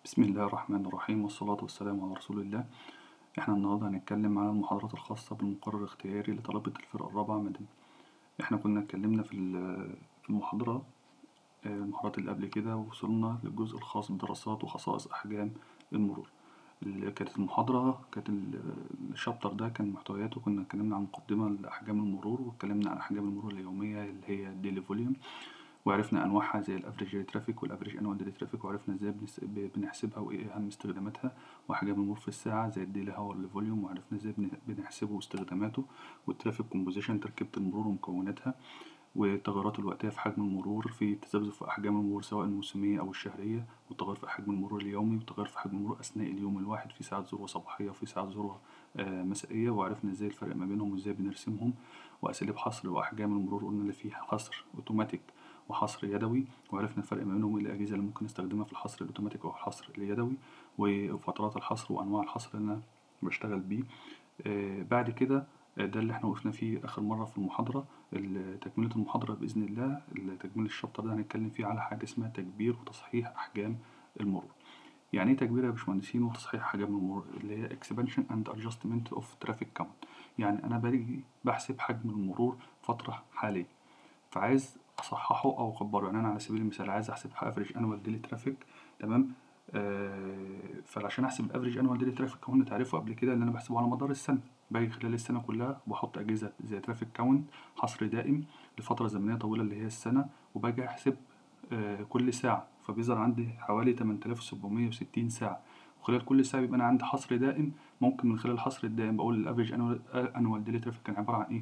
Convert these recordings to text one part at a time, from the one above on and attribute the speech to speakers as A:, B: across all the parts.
A: بسم الله الرحمن الرحيم والصلاة والسلام على رسول الله احنا النهاردة هنتكلم عن المحاضرات الخاصة بالمقرر الاختياري لطلبة الفرقة الرابعة مدني احنا كنا اتكلمنا في في المحاضرة المحاضرات اللي قبل كده وصلنا للجزء الخاص بدراسات وخصائص أحجام المرور اللي كانت المحاضرة كانت الشابتر ده كان محتوياته كنا اتكلمنا عن مقدمة لأحجام المرور واتكلمنا عن أحجام المرور اليومية اللي هي الديلي فوليوم وعرفنا أنواعها زي الأفريج ترافيك والأفريج أنوال ديلي ترافيك وعرفنا إزاي بنحسبها وإيه أهم استخداماتها وأحجام المرور في الساعة زي الديلي هاور فوليوم وعرفنا إزاي بنحسبه واستخداماته والترافيك كومبوزيشن تركيبة المرور ومكوناتها والتغيرات الوقتية في حجم المرور في التذبذب في أحجام المرور سواء الموسمية أو الشهرية والتغير في حجم المرور اليومي والتغير في حجم المرور أثناء اليوم الواحد في ساعات ذروة صباحية وفي ساعات ذروة مسائية وعرفنا إزاي الفرق ما بينهم وإزاي بنرسمهم وأساليب حصر وأحجام المرور قلنا اللي فيه حصر أوتوماتيك وحصر يدوي وعرفنا الفرق ما بينهم وايه الأجهزة اللي ممكن نستخدمها في الحصر الأوتوماتيك أو الحصر اليدوي وفترات الحصر وأنواع الحصر اللي أنا بشتغل بيه آه بعد كده ده اللي احنا وقفنا فيه آخر مرة في المحاضرة تكملة المحاضرة بإذن الله تكملة الشابتر ده هنتكلم فيه على حاجة اسمها تكبير وتصحيح أحجام المرور يعني ايه تكبير يا باشمهندسين وتصحيح أحجام المرور اللي هي expansion and adjustment of traffic count يعني أنا باجي بحسب حجم المرور فترة حالية فعايز اصححه او اكبره يعني انا على سبيل المثال عايز احسب افريج انوال ديلي ترافيك تمام آه فعشان احسب افريج انوال ديلي ترافيك قلنا تعرفه قبل كده اللي انا بحسبه على مدار السنه باجي خلال السنه كلها وبحط اجهزه زي ترافيك كاونت حصر دائم لفتره زمنيه طويله اللي هي السنه وباجي احسب آه كل ساعه فبيظهر عندي حوالي 8760 ساعه وخلال كل ساعه بيبقى انا عندي حصر دائم ممكن من خلال الحصر الدائم بقول الافريج انوال ديلي ترافيك كان عباره عن ايه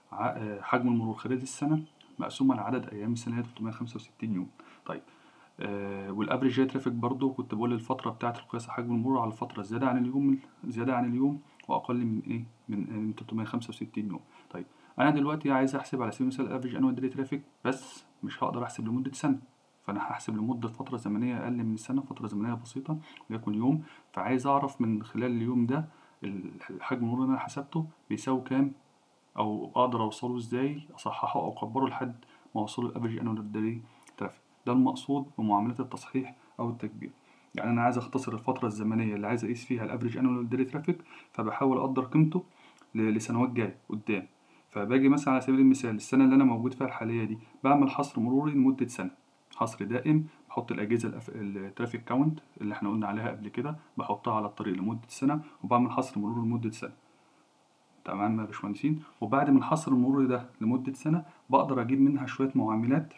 A: حجم المرور خلال السنه مقسومة على عدد أيام السنة هي 365 يوم طيب آه والافريج ترافيك برضو كنت بقول الفترة بتاعة القياس حجم المرور على الفترة زيادة عن اليوم زيادة عن اليوم وأقل من إيه من, من 365 يوم طيب أنا دلوقتي عايز أحسب على سبيل المثال الافريج أنوال ديلي ترافيك بس مش هقدر أحسب لمدة سنة فأنا هحسب لمدة فترة زمنية أقل من السنة فترة زمنية بسيطة وليكن يوم فعايز أعرف من خلال اليوم ده حجم المرور اللي أنا حسبته بيساوي كام او اقدر اوصله ازاي اصححه او اكبره لحد ما اوصله الافريج انوال ديلي ترافيك ده المقصود بمعاملات التصحيح او التكبير يعني انا عايز اختصر الفتره الزمنيه اللي عايز اقيس فيها الافريج انوال ديلي ترافيك فبحاول اقدر قيمته لسنوات جايه قدام فباجي مثلا على سبيل المثال السنه اللي انا موجود فيها الحاليه دي بعمل حصر مروري لمده سنه حصر دائم بحط الاجهزه الأف... الترافيك كاونت اللي احنا قلنا عليها قبل كده بحطها على الطريق لمده سنه وبعمل حصر مرور لمده سنه تمام يا باشمهندسين وبعد من الحصر المروري ده لمدة سنة بقدر أجيب منها شوية معاملات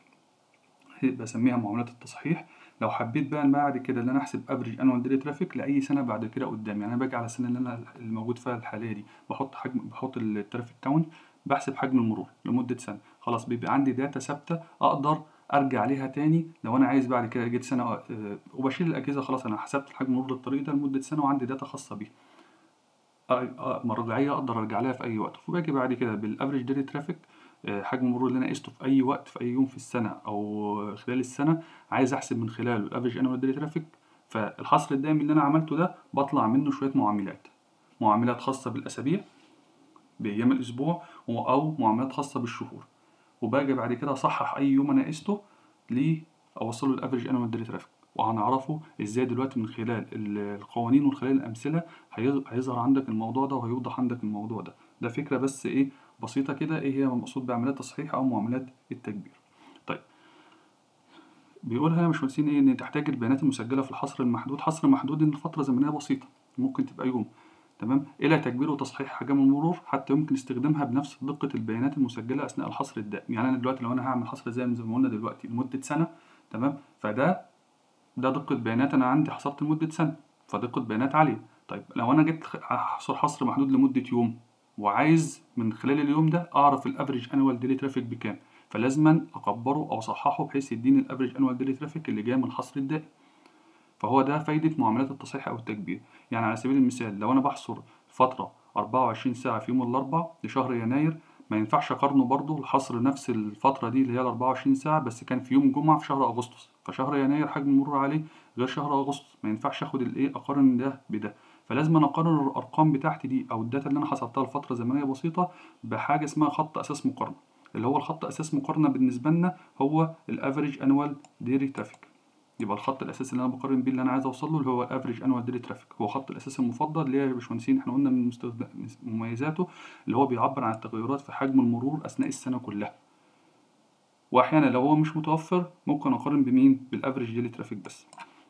A: بسميها معاملات التصحيح لو حبيت بقى بعد كده اللي أنا أحسب أفريج أنوال ديلي ترافيك لأي سنة بعد كده قدام يعني أنا باجي على السنة اللي أنا الموجود فيها الحالية دي بحط حجم بحط الترافيك كاونت بحسب حجم المرور لمدة سنة خلاص بيبقى عندي داتا ثابتة أقدر ارجع عليها تاني لو انا عايز بعد كده جيت سنه وبشيل الاجهزه خلاص انا حسبت حجم مرور الطريق ده لمده سنه وعندي داتا خاصه بيه مرجعيه اقدر ارجع لها في اي وقت فباجي بعد كده بالافريج ديلي ترافيك حجم المرور اللي انا قسته في اي وقت في اي يوم في السنه او خلال السنه عايز احسب من خلاله الافريج انوال ديلي ترافيك فالحصر الدائمي اللي انا عملته ده بطلع منه شويه معاملات معاملات خاصه بالاسابيع بايام الاسبوع او معاملات خاصه بالشهور وباجي بعد كده اصحح اي يوم انا قسته ليه اوصله الافريج انوال ديلي ترافيك وهنعرفه ازاي دلوقتي من خلال القوانين ومن خلال الامثله هيظهر عندك الموضوع ده وهيوضح عندك الموضوع ده ده فكره بس ايه بسيطه كده ايه هي المقصود بعمليات تصحيح او معاملات التكبير طيب بيقولها يا باشمهندسين ايه ان تحتاج البيانات المسجله في الحصر المحدود حصر محدود ان فتره زمنيه بسيطه ممكن تبقى يوم تمام الى تكبير وتصحيح حجم المرور حتى يمكن استخدامها بنفس دقه البيانات المسجله اثناء الحصر الدائم يعني انا دلوقتي لو انا هعمل حصر زي ما قلنا دلوقتي لمده سنه تمام فده ده دقة بيانات أنا عندي حصرت لمدة سنة فدقة بيانات عالية طيب لو أنا جيت أحصر حصر محدود لمدة يوم وعايز من خلال اليوم ده أعرف الأفريج أنوال ديلي ترافيك بكام فلازما أكبره أو أصححه بحيث يديني الأفريج أنوال ديلي ترافيك اللي جاي من الحصر الدائم فهو ده فايدة معاملات التصحيح أو التكبير يعني على سبيل المثال لو أنا بحصر فترة 24 ساعة في يوم الأربع لشهر يناير ما ينفعش اقارنه برضه الحصر نفس الفترة دي اللي هي ال 24 ساعة بس كان في يوم جمعة في شهر أغسطس فشهر يناير حجم المرور عليه غير شهر أغسطس ما ينفعش آخد الإيه أقارن ده بده فلازم أنا أقارن الأرقام بتاعتي دي أو الداتا اللي أنا حصلتها لفترة زمنية بسيطة بحاجة اسمها خط أساس مقارنة اللي هو الخط أساس مقارنة بالنسبة لنا هو الأفريج أنوال ديري ترافيك يبقى الخط الاساسي اللي انا بقارن بيه اللي انا عايز اوصل له اللي هو الافريج انوال ديلي ترافيك هو خط الاساس المفضل ليه يا باشمهندسين احنا قلنا من مستخد- مميزاته اللي هو بيعبر عن التغيرات في حجم المرور اثناء السنه كلها واحيانا لو هو مش متوفر ممكن اقارن بمين بالافريج ديلي ترافيك بس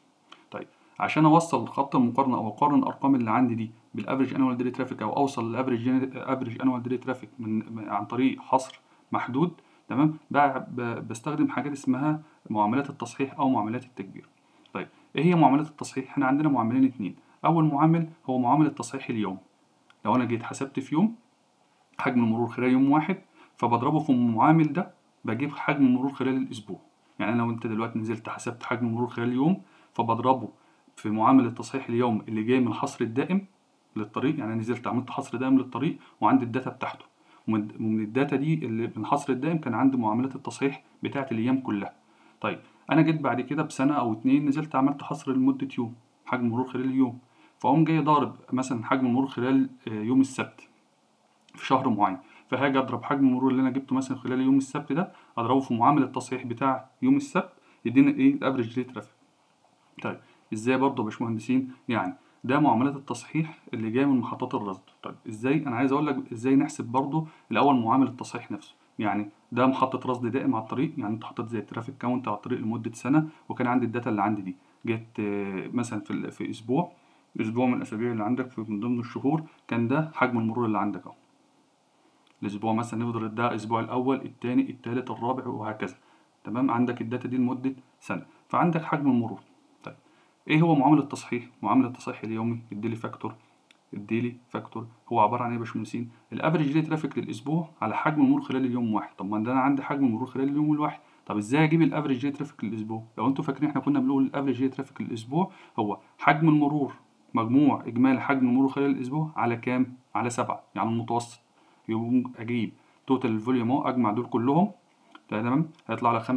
A: طيب عشان اوصل خط المقارنه او اقارن الارقام اللي عندي دي بالافريج انوال ديلي ترافيك او اوصل للافريج افريج انوال ديلي ترافيك من من- عن طريق حصر محدود تمام ب- ب- بستخدم حاجات اسمها معاملات التصحيح او معاملات التكبير طيب ايه هي معاملات التصحيح احنا عندنا معاملين اتنين اول معامل هو معامل التصحيح اليوم لو انا جيت حسبت في يوم حجم المرور خلال يوم واحد فبضربه في المعامل ده بجيب حجم المرور خلال الاسبوع يعني انا لو انت دلوقتي نزلت حسبت حجم المرور خلال يوم فبضربه في معامل التصحيح اليوم اللي جاي من الحصر الدائم للطريق يعني أنا نزلت عملت حصر دائم للطريق وعندي الداتا بتاعته ومن ومن الداتا دي اللي من الحصر الدائم كان عندي معاملات التصحيح بتاعة الأيام كلها طيب أنا جيت بعد كده بسنة أو اتنين نزلت عملت حصر لمدة يوم حجم مرور خلال اليوم فأقوم جاي ضارب مثلا حجم المرور خلال آه، يوم السبت في شهر معين فهاجي اضرب حجم المرور اللي انا جبته مثلا خلال يوم السبت ده اضربه في معامل التصحيح بتاع يوم السبت يدينا ايه الافريج ريت ترافيك طيب ازاي برضه يا باشمهندسين يعني ده معاملات التصحيح اللي جايه من محطات الرصد طيب ازاي انا عايز اقول لك ازاي نحسب برضه الاول معامل التصحيح نفسه يعني ده محطة رصد دائم على الطريق يعني انت حطيت زي الترافيك كاونت على الطريق لمدة سنة وكان عندي الداتا اللي عندي دي جيت آه، مثلا في ال- في اسبوع اسبوع من الاسابيع اللي عندك في من ضمن الشهور كان ده حجم المرور اللي عندك اهو الاسبوع مثلا نفضل ده الاسبوع الاول الثاني الثالث الرابع وهكذا تمام عندك الداتا دي لمده سنه فعندك حجم المرور طيب ايه هو معامل التصحيح معامل التصحيح اليومي الديلي فاكتور الديلي فاكتور هو عباره عن ايه يا باشمهندسين الافريج دي ترافيك للاسبوع على حجم المرور خلال اليوم واحد طب ما ده انا عندي حجم المرور خلال اليوم الواحد طب ازاي اجيب الافريج دي ترافيك للاسبوع لو انتوا فاكرين احنا كنا بنقول الافريج دي ترافيك للاسبوع هو حجم المرور مجموع اجمالي حجم المرور خلال الاسبوع على كام على سبعة يعني المتوسط يقوم اجيب توتال الفوليوم اهو اجمع دول كلهم تمام هيطلع لك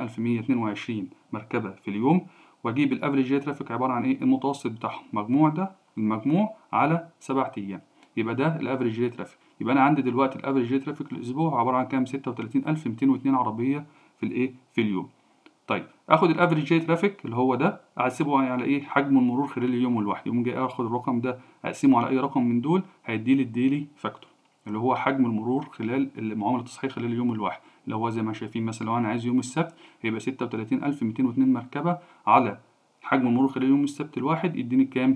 A: 75122 مركبه في اليوم واجيب الافريج جي ترافيك عباره عن ايه المتوسط بتاعهم مجموع ده المجموع على سبع ايام يبقى ده الافريج جي ترافيك يبقى انا عندي دلوقتي الافريج جي ترافيك الاسبوع عباره عن كام 36202 عربيه في الايه في اليوم طيب اخد الافريج جي ترافيك اللي هو ده احسبه على ايه حجم المرور خلال اليوم الواحد يقوم جاي اخد الرقم ده اقسمه على اي رقم من دول هيديلي الديلي فاكتور اللي هو حجم المرور خلال معامله التصحيح خلال اليوم الواحد اللي هو زي ما شايفين مثلا لو انا عايز يوم السبت هيبقى 36202 مركبه على حجم المرور خلال يوم السبت الواحد يديني كام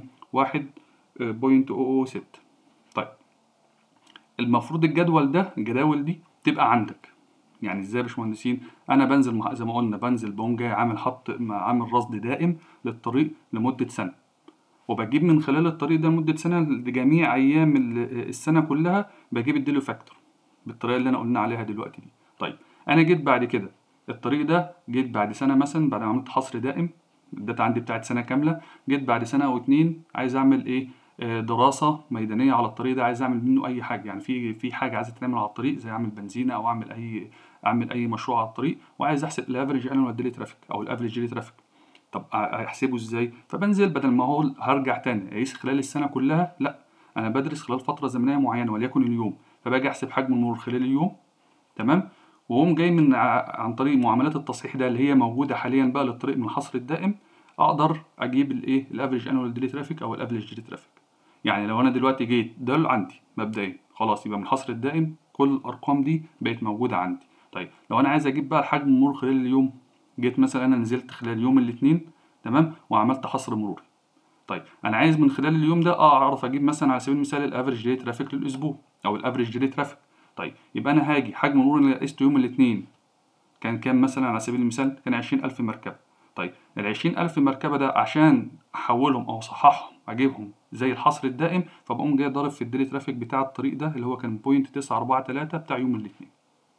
A: 1.006 طيب المفروض الجدول ده الجداول دي تبقى عندك يعني ازاي يا باشمهندسين انا بنزل مع- زي ما قلنا بنزل بقوم جاي عامل حط عامل رصد دائم للطريق لمده سنه وبجيب من خلال الطريق ده لمده سنه لجميع ايام ال- السنه كلها بجيب الديلي فاكتور بالطريقه اللي انا قلنا عليها دلوقتي دي طيب انا جيت بعد كده الطريق ده جيت بعد سنه مثلا بعد ما عملت حصر دائم الداتا عندي بتاعت سنه كامله جيت بعد سنه او اتنين عايز اعمل ايه آه، دراسه ميدانيه على الطريق ده عايز اعمل منه اي حاجه يعني في في حاجه عايزه تتعمل على الطريق زي اعمل بنزينه او اعمل اي اعمل اي مشروع على الطريق وعايز احسب الافريج انوال ديلي ترافيك او الافريج ديلي ترافيك طب أ- احسبه ازاي فبنزل بدل ما هو هرجع تاني اقيس خلال السنه كلها لا انا بدرس خلال فتره زمنيه معينه وليكن اليوم فباجي احسب حجم المرور خلال اليوم تمام وهم جاي من ع- عن طريق معاملات التصحيح ده اللي هي موجوده حاليا بقى للطريق من الحصر الدائم اقدر اجيب الايه الافريج انوال ديلي ترافيك او الافريج ديلي ترافيك يعني لو انا دلوقتي جيت دول عندي مبدئيا خلاص يبقى من الحصر الدائم كل الارقام دي بقت موجوده عندي طيب لو انا عايز اجيب بقى الحجم المرور خلال اليوم جيت مثلا انا نزلت خلال يوم الاثنين تمام وعملت حصر مروري طيب انا عايز من خلال اليوم ده اه اعرف اجيب مثلا على سبيل المثال الافريج ديلي ترافيك للاسبوع او الافريج ديلي ترافيك طيب يبقى انا هاجي حجم المرور اللي قسته يوم الاثنين كان كام مثلا على سبيل المثال كان 20000 مركبة طيب ال 20000 مركبة ده عشان أحولهم أو أصححهم أجيبهم زي الحصر الدائم فبقوم جاي ضارب في الديلي ترافيك بتاع الطريق ده اللي هو كان بوينت 943 بتاع يوم الاثنين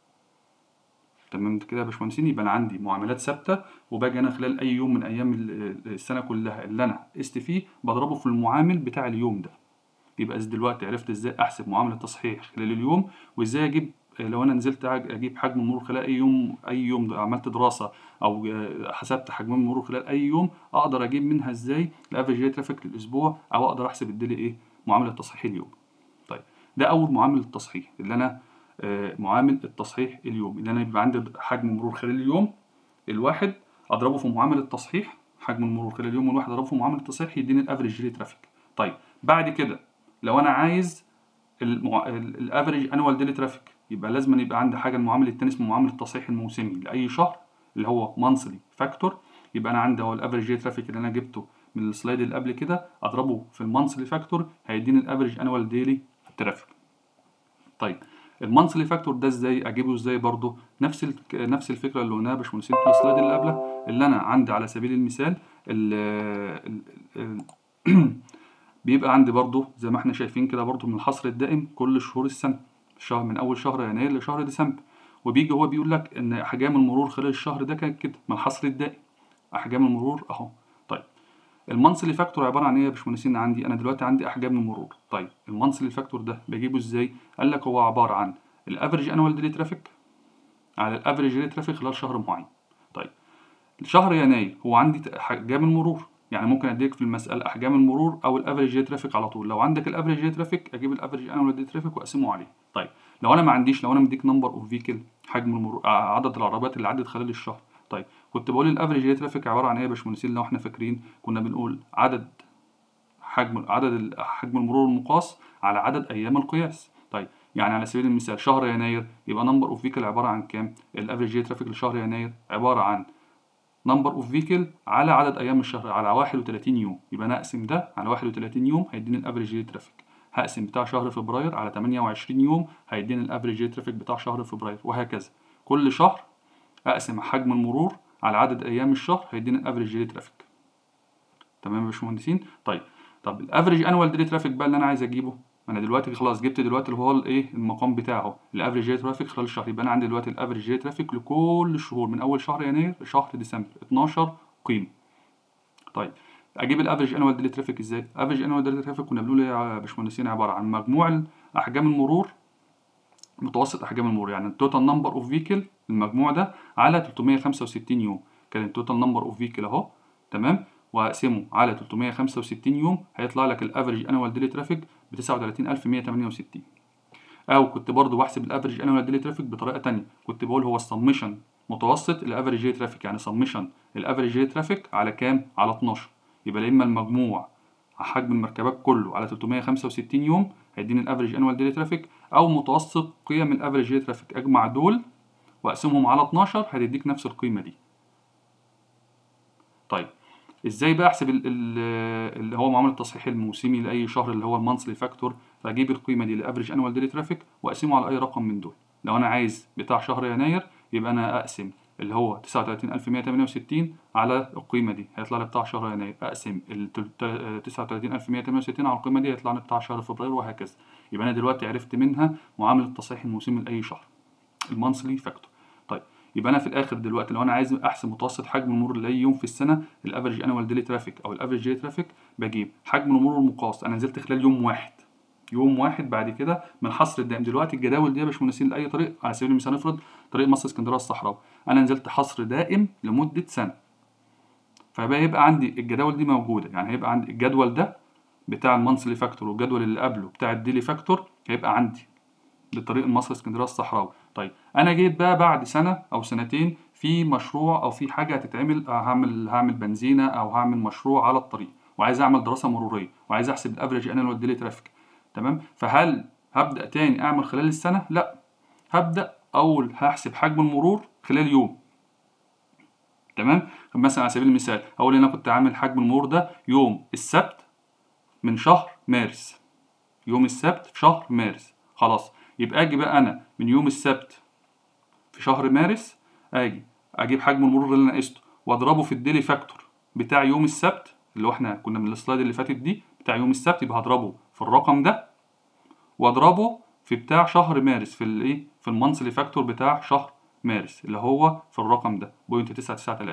A: تمام كده يا باشمهندسين يبقى انا عندي معاملات ثابته وباجي انا خلال اي يوم من ايام ال- السنه كلها اللي انا قست فيه بضربه في المعامل بتاع اليوم ده يبقى إذ دلوقتي عرفت ازاي احسب معامله تصحيح خلال اليوم وازاي اجيب لو انا نزلت أج- اجيب حجم المرور خلال اي يوم اي يوم عملت دراسه او آه، حسبت حجم المرور خلال اي يوم اقدر اجيب منها ازاي الافريج ترافيك للاسبوع او اقدر احسب الديلي ايه معامله تصحيح اليوم طيب ده اول معامل التصحيح اللي انا آه، معامل التصحيح اليوم اللي انا يبقى عندي حجم مرور خلال اليوم الواحد اضربه في معامل التصحيح حجم المرور خلال اليوم الواحد اضربه في معامله التصحيح يديني الافريج ديلي ترافيك طيب بعد كده لو انا عايز الافريج انوال ديلي ترافيك يبقى لازم يبقى عندي حاجه المعامل التاني اسمه معامل التصحيح الموسمي لاي شهر اللي هو مانثلي فاكتور يبقى انا عندي هو الافريج ديلي ترافيك اللي انا جبته من السلايد اللي قبل كده اضربه في المانثلي فاكتور هيديني الافريج انوال ديلي ترافيك طيب المانثلي فاكتور ده ازاي اجيبه ازاي برضه نفس الك... نفس الفكره اللي قلناها يا باشمهندسين في السلايد اللي قبلها اللي انا عندي على سبيل المثال ال... ال... ال... بيبقى عندي برضه زي ما احنا شايفين كده برضه من الحصر الدائم كل شهور السنه الشهر من اول شهر يناير لشهر ديسمبر وبيجي هو بيقول لك ان احجام المرور خلال الشهر ده كانت كده من الحصر الدائم احجام المرور اهو طيب المانثلي فاكتور عباره عن ايه يا باشمهندسين عندي انا دلوقتي عندي احجام المرور طيب المانثلي فاكتور ده بجيبه ازاي قال لك هو عباره عن الافريج انوال ديلي ترافيك على الافريج ديلي ترافيك خلال شهر معين طيب شهر يناير هو عندي احجام المرور يعني ممكن اديك في المساله احجام المرور او الافريج ديلي ترافيك على طول لو عندك الافريج ديلي ترافيك اجيب الافريج انوال ديلي ترافيك واقسمه عليه طيب لو انا ما عنديش لو انا مديك نمبر اوف فيكل حجم المرور عدد العربيات اللي عدت خلال الشهر طيب كنت بقول الافريج ديلي ترافيك عباره عن ايه يا باشمهندسين لو احنا فاكرين كنا بنقول عدد حجم عدد حجم المرور المقاس على عدد ايام القياس طيب يعني على سبيل المثال شهر يناير يبقى نمبر اوف فيكل عباره عن كام الافريج ديلي ترافيك لشهر يناير عباره عن نمبر اوف فيكل على عدد ايام الشهر على 31 يوم يبقى انا اقسم ده على 31 يوم هيديني الافريج ديلي ترافيك هقسم بتاع شهر فبراير على 28 يوم هيديني الافريج ديلي ترافيك بتاع شهر فبراير وهكذا كل شهر اقسم حجم المرور على عدد ايام الشهر هيديني الافريج ديلي ترافيك تمام يا باشمهندسين طيب طب الافريج انوال ديلي ترافيك بقى اللي انا عايز اجيبه انا دلوقتي خلاص جبت دلوقتي اللي هو الايه المقام بتاعه الافريج ديلي ترافيك خلال الشهر يبقى انا عندي دلوقتي الافريج ديلي ترافيك لكل الشهور من اول شهر يناير لشهر ديسمبر 12 قيمه طيب اجيب الافريج انوال ديلي ترافيك ازاي الافريج انوال ديلي ترافيك كنا بنقول يا باشمهندسين عباره عن مجموع احجام المرور متوسط احجام المرور يعني التوتال نمبر اوف فيكل المجموع ده على 365 يوم كان التوتال نمبر اوف فيكل اهو تمام واقسمه على 365 يوم هيطلع لك الافريج انوال ديلي ترافيك ب 39168 او كنت برضو بحسب الافريج انوال ديلي ترافيك بطريقه تانية كنت بقول هو السمشن متوسط الافريج ديلي ترافيك يعني سمشن الافريج ديلي ترافيك على كام على 12 يبقى يا اما المجموع حجم المركبات كله على 365 يوم هيديني الافريج انوال ديلي ترافيك او متوسط قيم الافريج ديلي ترافيك اجمع دول واقسمهم على 12 هتديك نفس القيمه دي طيب ازاي بقى احسب اللي هو معامل التصحيح الموسمي لاي شهر اللي هو المانثلي فاكتور فاجيب القيمه دي الافريج انوال ديلي ترافيك واقسمه على اي رقم من دول لو انا عايز بتاع شهر يناير يبقى انا اقسم اللي هو 39168 على القيمه دي هيطلع لي بتاع شهر يناير اقسم ال 39168 على القيمه دي هيطلع لي بتاع شهر فبراير وهكذا يبقى انا دلوقتي عرفت منها معامل التصحيح الموسمي لاي شهر المانثلي فاكتور طيب يبقى انا في الاخر دلوقتي لو انا عايز احسب متوسط حجم المرور لاي يوم في السنه الافريج انوال ديلي ترافيك او الافريج ديلي ترافيك بجيب حجم المرور المقاس انا نزلت خلال يوم واحد يوم واحد بعد كده من حصر الدائم دلوقتي الجداول دي يا باشمهندسين لاي طريق على سبيل المثال نفرض طريق مصر اسكندريه الصحراوي انا نزلت حصر دائم لمده سنه فبقى يبقى عندي الجداول دي موجوده يعني هيبقى عندي الجدول ده بتاع المانثلي فاكتور والجدول اللي قبله بتاع الديلي فاكتور هيبقى عندي لطريق مصر اسكندريه الصحراوي طيب انا جيت بقى بعد سنه او سنتين في مشروع او في حاجه هتتعمل هعمل هعمل بنزينه او هعمل مشروع على الطريق وعايز اعمل دراسه مروريه وعايز احسب الافريج انوال ديلي ترافيك تمام فهل هبدا تاني اعمل خلال السنه لا هبدا اول هحسب حجم المرور خلال يوم تمام مثلا على سبيل المثال اقول انا كنت عامل حجم المرور ده يوم السبت من شهر مارس يوم السبت في شهر مارس خلاص يبقى اجي بقى انا من يوم السبت في شهر مارس اجي اجيب حجم المرور اللي انا قسته واضربه في الديلي فاكتور بتاع يوم السبت اللي هو احنا كنا من السلايد اللي فاتت دي بتاع يوم السبت يبقى هضربه في الرقم ده واضربه في بتاع شهر مارس في الايه في المانثلي فاكتور بتاع شهر مارس اللي هو في الرقم ده بوينت 993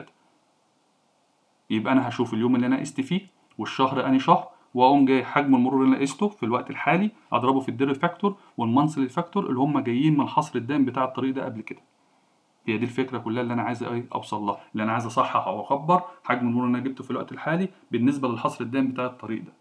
A: يبقى انا هشوف اليوم اللي انا قست فيه والشهر اني شهر واقوم جاي حجم المرور اللي انا قسته في الوقت الحالي اضربه في الديري فاكتور والمانثلي فاكتور اللي هم جايين من حصر الدائم بتاع الطريق ده قبل كده هي دي الفكره كلها اللي انا عايز ايه اوصل لها اللي انا عايز اصحح او اكبر حجم المرور اللي انا جبته في الوقت الحالي بالنسبه للحصر الدائم بتاع الطريق ده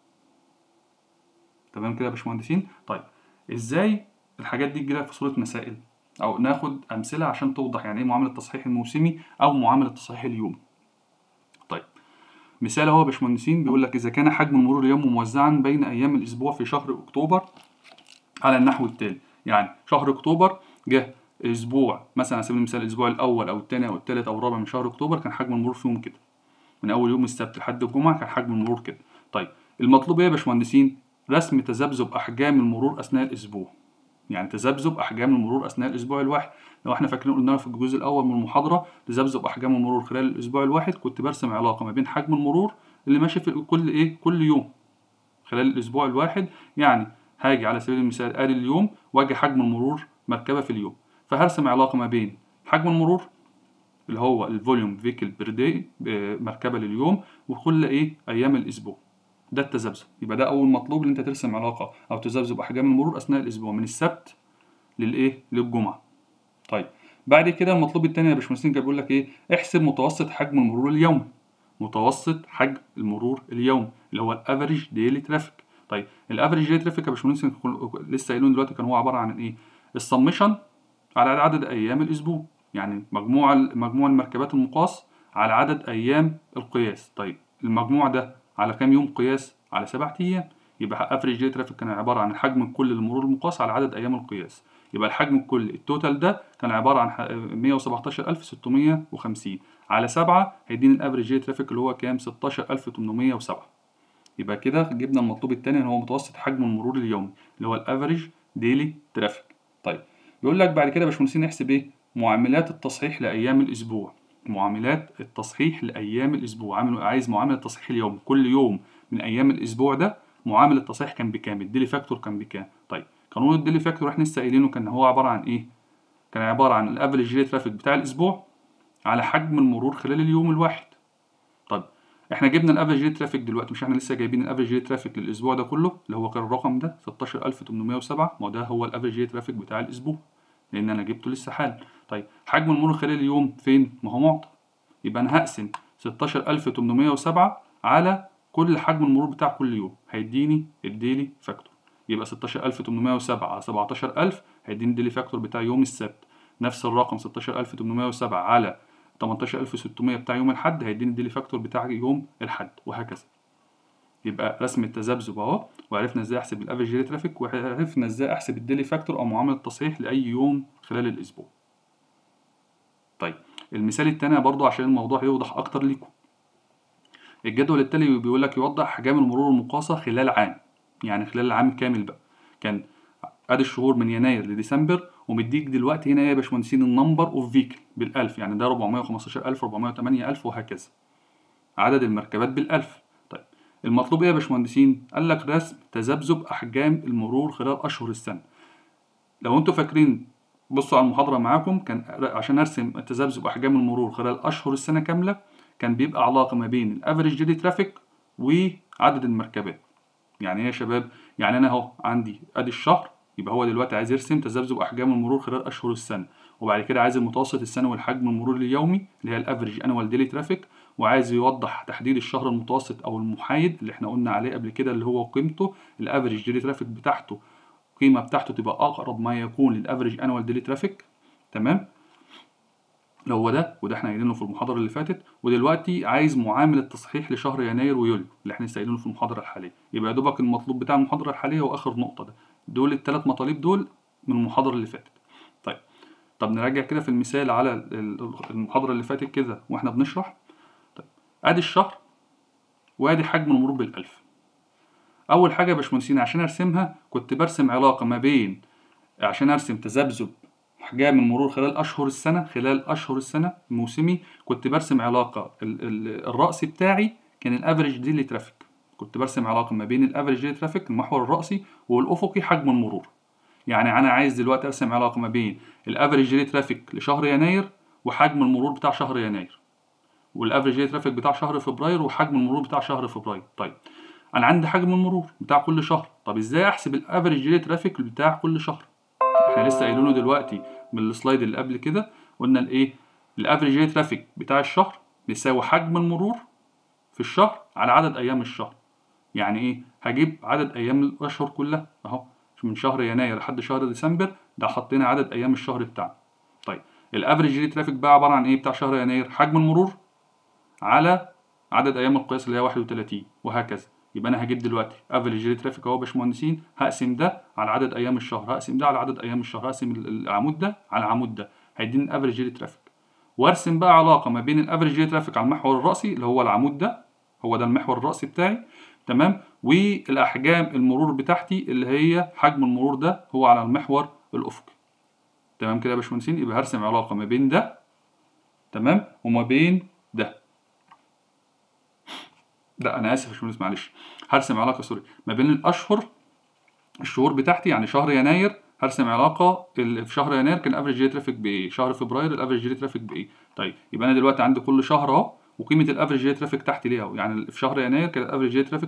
A: تمام كده يا باشمهندسين طيب ازاي الحاجات دي تجيلك في صوره مسائل او ناخد امثله عشان توضح يعني ايه معامله التصحيح الموسمي او معامله التصحيح اليومي طيب مثال اهو يا باشمهندسين بيقول لك اذا كان حجم المرور اليومي موزعا بين ايام الاسبوع في شهر اكتوبر على النحو التالي يعني شهر اكتوبر جه اسبوع مثلا على سبيل المثال الاسبوع الاول او الثاني او الثالث او الرابع من شهر اكتوبر كان حجم المرور فيهم كده من اول يوم السبت لحد الجمعه كان حجم المرور كده طيب المطلوب ايه يا باشمهندسين رسم تذبذب احجام المرور اثناء الاسبوع يعني تذبذب احجام المرور اثناء الاسبوع الواحد لو احنا فاكرين قلنا في الجزء الاول من المحاضره تذبذب احجام المرور خلال الاسبوع الواحد كنت برسم علاقه ما بين حجم المرور اللي ماشي في كل ايه كل يوم خلال الاسبوع الواحد يعني هاجي على سبيل المثال ادي اليوم واجي حجم المرور مركبه في اليوم فهرسم علاقه ما بين حجم المرور اللي هو الفوليوم فيكل بير داي مركبه لليوم وكل ايه ايام الاسبوع ده التذبذب يبقى ده اول مطلوب ان انت ترسم علاقه او تذبذب احجام المرور اثناء الاسبوع من السبت للايه للجمعه طيب بعد كده المطلوب الثاني يا باشمهندسين كان بيقول لك ايه احسب متوسط حجم المرور اليومي متوسط حجم المرور اليومي اللي هو الافريج ديلي ترافيك طيب الافريج ديلي ترافيك يا باشمهندسين لسه قايلين دلوقتي كان هو عباره عن ايه السمشن على عدد ايام الاسبوع يعني مجموع مجموع المركبات المقاس على عدد ايام القياس طيب المجموع ده على كام يوم قياس على سبعة ايام يبقى افريج ديلي ترافيك كان عباره عن الحجم الكلي للمرور المقاس على عدد ايام القياس يبقى الحجم الكلي التوتال ده كان عباره عن 117650 على 7 هيديني الافريج ديلي ترافيك اللي هو كام 16807 يبقى كده جبنا المطلوب الثاني اللي هو متوسط حجم المرور اليومي اللي هو الافريج ديلي ترافيك طيب بيقول لك بعد كده يا باشمهندسين نحسب ايه معاملات التصحيح لايام الاسبوع معاملات التصحيح لايام الاسبوع عامل عايز معامله التصحيح اليومي كل يوم من ايام الاسبوع ده معامل التصحيح كان بكام الديلي فاكتور كان بكام طيب قانون الديلي فاكتور احنا لسه قايلينه كان هو عباره عن ايه كان عباره عن الافريج ديلي ترافيك بتاع الاسبوع على حجم المرور خلال اليوم الواحد طيب احنا جبنا الافريج ديلي ترافيك دلوقتي مش احنا لسه جايبين الافريج ديلي ترافيك للاسبوع ده كله اللي هو كان الرقم ده 16807 ما ده هو الافريج ديلي ترافيك بتاع الاسبوع لان انا جبته لسه حالا طيب حجم المرور خلال اليوم فين ما هو معطى يبقى انا هقسم 16807 على كل حجم المرور بتاع كل يوم هيديني الديلي فاكتور يبقى 16807 على 17000 هيديني الديلي فاكتور بتاع يوم السبت نفس الرقم 16807 على 18600 بتاع يوم الحد هيديني الديلي فاكتور بتاع يوم الحد وهكذا يبقى رسم التذبذب اهو وعرفنا ازاي احسب الافريج ديلي ترافيك وعرفنا ازاي احسب الديلي فاكتور او معامله التصحيح لاي يوم خلال الاسبوع طيب المثال التاني برضو عشان الموضوع يوضح اكتر ليكم الجدول التالي بيقول لك يوضح احجام المرور المقاسه خلال عام يعني خلال العام كامل بقى كان ادي الشهور من يناير لديسمبر ومديك دلوقتي هنا يا باشمهندسين النمبر اوف فيكل بالالف يعني ده 415000 408000 وهكذا عدد المركبات بالالف طيب المطلوب ايه يا باشمهندسين قال لك رسم تذبذب احجام المرور خلال اشهر السنه لو انتوا فاكرين بصوا على المحاضره معاكم كان عشان ارسم تذبذب احجام المرور خلال اشهر السنه كامله كان بيبقى علاقه ما بين الافريج ديلي ترافيك وعدد المركبات يعني ايه يا شباب يعني انا اهو عندي ادي الشهر يبقى هو دلوقتي عايز يرسم تذبذب احجام المرور خلال اشهر السنه وبعد كده عايز المتوسط السنوي والحجم المرور اليومي اللي هي الافريج انوال ديلي ترافيك وعايز يوضح تحديد الشهر المتوسط او المحايد اللي احنا قلنا عليه قبل كده اللي هو قيمته الافريج ديلي ترافيك بتاعته القيمه بتاعته تبقى اقرب ما يكون للافريج انوال ديلي ترافيك تمام لو هو ده وده احنا قايلينه في المحاضره اللي فاتت ودلوقتي عايز معامل التصحيح لشهر يناير ويوليو اللي احنا لسه قايلينه في المحاضره الحاليه يبقى يا دوبك المطلوب بتاع المحاضره الحاليه هو اخر نقطه ده دول الثلاث مطالب دول من المحاضره اللي فاتت طيب طب نراجع كده في المثال على المحاضره اللي فاتت كده واحنا بنشرح طيب ادي الشهر وادي حجم المرور بالالف اول حاجه يا باشمهندسين عشان ارسمها كنت برسم علاقه ما بين عشان ارسم تذبذب احجام المرور خلال اشهر السنه خلال اشهر السنه موسمي كنت برسم علاقه ال ال الرأسي بتاعي كان الافريج ديلي ترافيك كنت برسم علاقه ما بين الافريج ديلي ترافيك المحور الرأسي والافقي حجم المرور يعني انا عايز دلوقتي ارسم علاقه ما بين الافريج ديلي ترافيك لشهر يناير وحجم المرور بتاع شهر يناير والافريج ديلي ترافيك بتاع شهر فبراير وحجم المرور بتاع شهر فبراير طيب انا عندي حجم المرور بتاع كل شهر طب ازاي احسب الافريج ديلي ترافيك بتاع كل شهر احنا لسه قايلينه دلوقتي من السلايد اللي قبل كده قلنا الايه الافريج ديلي ترافيك بتاع الشهر بيساوي حجم المرور في الشهر على عدد ايام الشهر يعني ايه هجيب عدد ايام الاشهر كلها اهو من شهر يناير لحد شهر ديسمبر ده حطينا عدد ايام الشهر بتاعنا طيب الافريج ديلي ترافيك بقى عباره عن ايه بتاع شهر يناير حجم المرور على عدد ايام القياس اللي هي 31 وهكذا يبقى انا هجيب دلوقتي افريج ديلي ترافيك اهو يا باشمهندسين هقسم ده على عدد ايام الشهر هقسم ده على عدد ايام الشهر هقسم العمود ده على العمود ده هيديني الافريج ديلي ترافيك وارسم بقى علاقه ما بين الافريج ديلي ترافيك على المحور الراسي اللي هو العمود ده هو ده المحور الراسي بتاعي تمام والاحجام المرور بتاعتي اللي هي حجم المرور ده هو على المحور الافقي تمام كده يا باشمهندسين يبقى هرسم علاقه ما بين ده تمام وما بين ده لا انا اسف يا باشمهندس معلش هرسم علاقه سوري ما بين الاشهر الشهور بتاعتي يعني شهر يناير هرسم علاقه ال- في شهر يناير كان الافريج جي ترافيك بايه شهر فبراير الافريج جي ترافيك بايه طيب يبقى انا دلوقتي عندي كل شهر اهو وقيمه الافريج جي ترافيك تحت ليه اهو يعني في شهر يناير كان الافريج جي ترافيك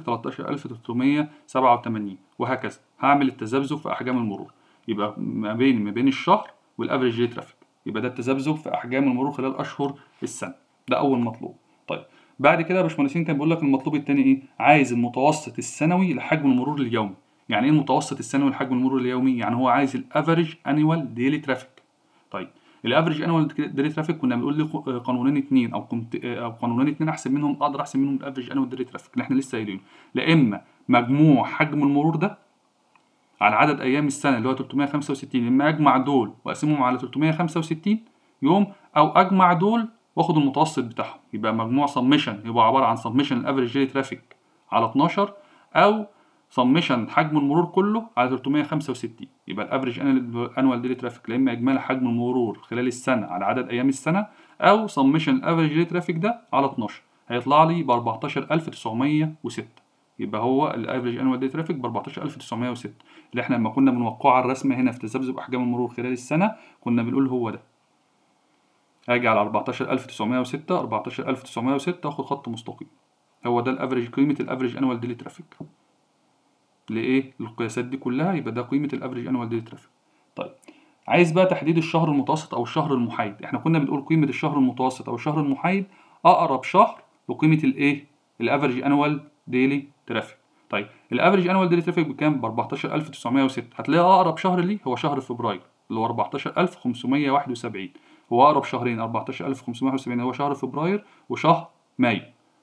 A: 13387 وهكذا هعمل التذبذب في احجام المرور يبقى ما بين ما بين الشهر والافريج جي ترافيك يبقى ده التذبذب في احجام المرور خلال اشهر السنه ده اول مطلوب طيب بعد كده يا باشمهندسين كان بيقول لك المطلوب الثاني ايه عايز المتوسط السنوي لحجم المرور اليومي يعني ايه المتوسط السنوي لحجم المرور اليومي يعني هو عايز الافريج انيوال ديلي ترافيك طيب الافريج انيوال ديلي ترافيك كنا بنقول ليه قانونين اتنين او كنت او قانونين اتنين احسب منهم اقدر احسب منهم الافريج انيوال ديلي ترافيك اللي احنا لسه قايلينه لا اما مجموع حجم المرور ده على عدد ايام السنه اللي هو 365 اما اجمع دول واقسمهم على 365 يوم او اجمع دول واخد المتوسط بتاعهم يبقى مجموع سمشن يبقى عباره عن سمشن الافريج ديلي ترافيك على 12 او سمشن حجم المرور كله على 365 يبقى الافريج انوال ديلي ترافيك لا اما اجمالي حجم المرور خلال السنه على عدد ايام السنه او سمشن الافريج ديلي ترافيك ده على 12 هيطلع لي ب 14906 يبقى هو الافريج انوال ديلي ترافيك ب 14906 اللي احنا لما كنا بنوقعه على الرسمه هنا في تذبذب احجام المرور خلال السنه كنا بنقول هو ده هاجي على 14906 14906 اخد خط مستقيم هو ده الافريج قيمه الافريج انوال ديلي ترافيك لايه للقياسات دي كلها يبقى ده قيمه الافريج انوال ديلي ترافيك طيب عايز بقى تحديد الشهر المتوسط او الشهر المحايد احنا كنا بنقول قيمه الشهر المتوسط او الشهر المحايد اقرب شهر لقيمه الايه الافريج انوال ديلي ترافيك طيب الافريج انوال ديلي ترافيك بكام ب 14906 هتلاقي اقرب شهر ليه هو شهر فبراير اللي هو 14571 هو اقرب شهرين 14571 هو شهر فبراير وشهر مايو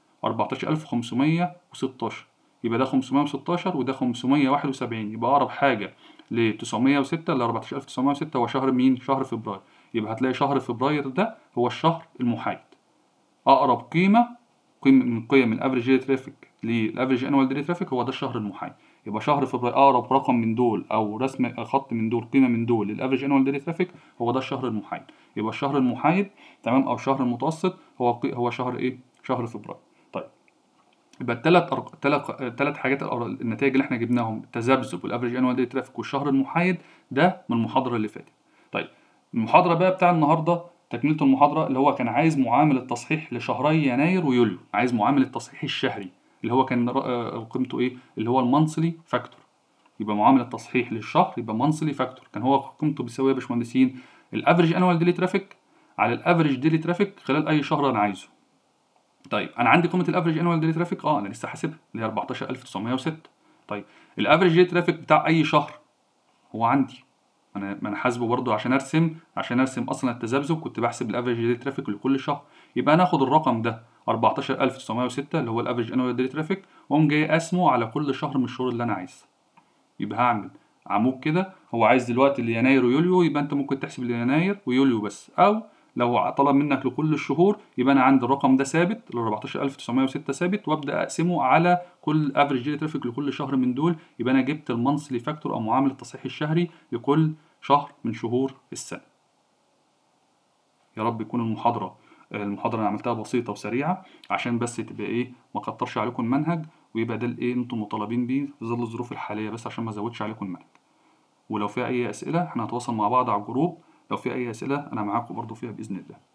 A: 14516 يبقى ده 516 وده 571 يبقى اقرب حاجه ل 906 ل 14906 هو شهر مين شهر فبراير يبقى هتلاقي شهر فبراير ده هو الشهر المحايد اقرب قيمه قيمه من قيم الافريج ديلي ترافيك للافريج انوال ديلي ترافيك هو ده الشهر المحايد يبقى شهر فبراير اقرب رقم من دول او رسم خط من دول قيمه من دول للافريج انوال ديلي ترافيك هو ده الشهر المحايد يبقى الشهر المحايد تمام او الشهر المتوسط هو قي... هو شهر ايه شهر فبراير طيب يبقى الثلاث أرق... ثلاث ثلاث حاجات النتائج اللي احنا جبناهم التذبذب والافريج انوال ديلي ترافيك والشهر المحايد ده من المحاضره اللي فاتت طيب المحاضره بقى بتاع النهارده تكمله المحاضره اللي هو كان عايز معامل التصحيح لشهري يناير ويوليو عايز معامل التصحيح الشهري اللي هو كان قيمته ايه اللي هو المانثلي فاكتور يبقى معامل التصحيح للشهر يبقى مانثلي فاكتور كان هو قيمته بيساوي يا باشمهندسين الافريج انوال ديلي ترافيك على الافريج ديلي ترافيك خلال اي شهر انا عايزه طيب انا عندي قيمه الافريج انوال ديلي ترافيك اه انا لسه حاسبها اللي هي 14906 طيب الافريج ديلي ترافيك بتاع اي شهر هو عندي انا ما انا حاسبه برضه عشان ارسم عشان ارسم اصلا التذبذب كنت بحسب الافريج ديلي ترافيك لكل شهر يبقى انا اخد الرقم ده 14906 اللي هو الافريج انوال ديلي ترافيك واقوم جاي اقسمه على كل شهر من الشهور اللي انا عايزها يبقى هعمل عمود كده هو عايز دلوقتي ليناير ويوليو يبقى انت ممكن تحسب ليناير ويوليو بس او لو طلب منك لكل الشهور يبقى انا عندي الرقم ده ثابت ال 14906 ثابت وابدا اقسمه على كل افريج ديلي ترافيك لكل شهر من دول يبقى انا جبت المانثلي فاكتور او معامل التصحيح الشهري لكل شهر من شهور السنه يا رب يكون المحاضره المحاضره انا عملتها بسيطه وسريعه عشان بس تبقى ايه ما كترش عليكم المنهج ويبقى ده الايه انتم مطالبين بيه في ظل الظروف الحاليه بس عشان ما ازودش عليكم المنهج ولو في اي اسئله احنا هنتواصل مع بعض على الجروب لو في اي اسئله انا معاكم برضو فيها باذن الله